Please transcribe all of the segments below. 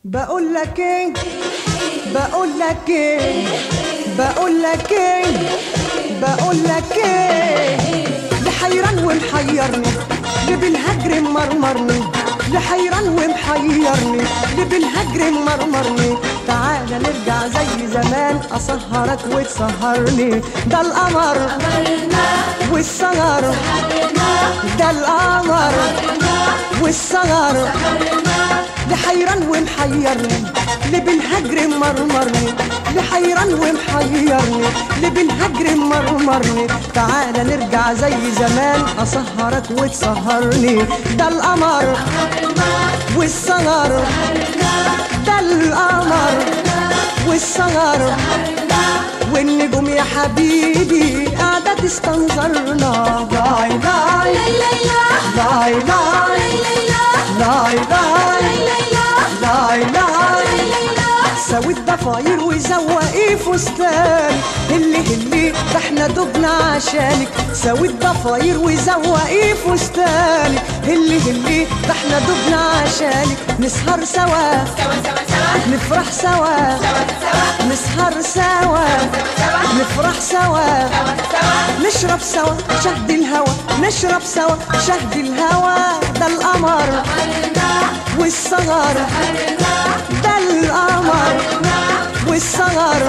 بقول لك ايه بقول لك ايه بقول لك ايه بقول لك ايه لحيران ومحيرني اللي بالهجر مرمرني لحيران ومحيرني اللي بالهجر مرمرني تعالى نرجع زي زمان اسهرك وتسهرني ده القمر والسهر ده القمر والسهر لحيران ومحيرني اللي بالهجر مرمرني لحيران ومحيرني اللي بالهجر مرمرني تعالى نرجع زي زمان اسهرك وتسهرني ده القمر والسهر ده القمر والسهر والنجوم يا حبيبي قاعدة تستنظرنا لاي لاي لاي لاي لاي لاي لاي لاي سوي الضفاير وزوقي فستان هلي هلي ده احنا دبنا عشانك سوي الضفاير وزوقي فستانك هلي هلي ده احنا دبنا عشانك نسهر سوا نفرح سوا نسهر سوا نفرح سوا نشرب سوا شهد الهوى نشرب سوا شهد الهوى ده القمر والسهر ده القمر والسهر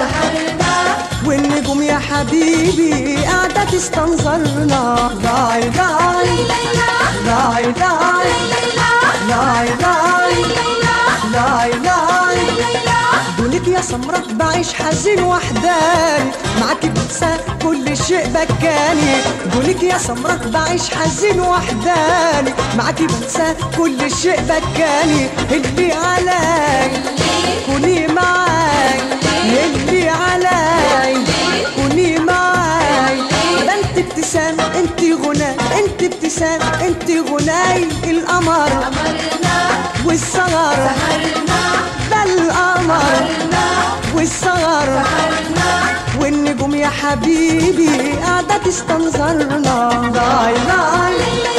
والنجوم يا حبيبي قاعدة تستنظرنا لاي لاي لاي لاي لاي لاي لاي لاي دونك يا سمرة بعيش حزين وحداني معاكي بنسى كل شيء بكاني دونك يا سمرة بعيش حزين وحداني معاكي بنسى كل شيء بكاني اللي علي كوني معاي اللي علي كوني معاي ده انت ابتسام انت غنى انت ابتسام انت غناي القمر والسهر ده القمر والسهر والنجوم يا حبيبي قاعدة تستنظرنا لاي لاي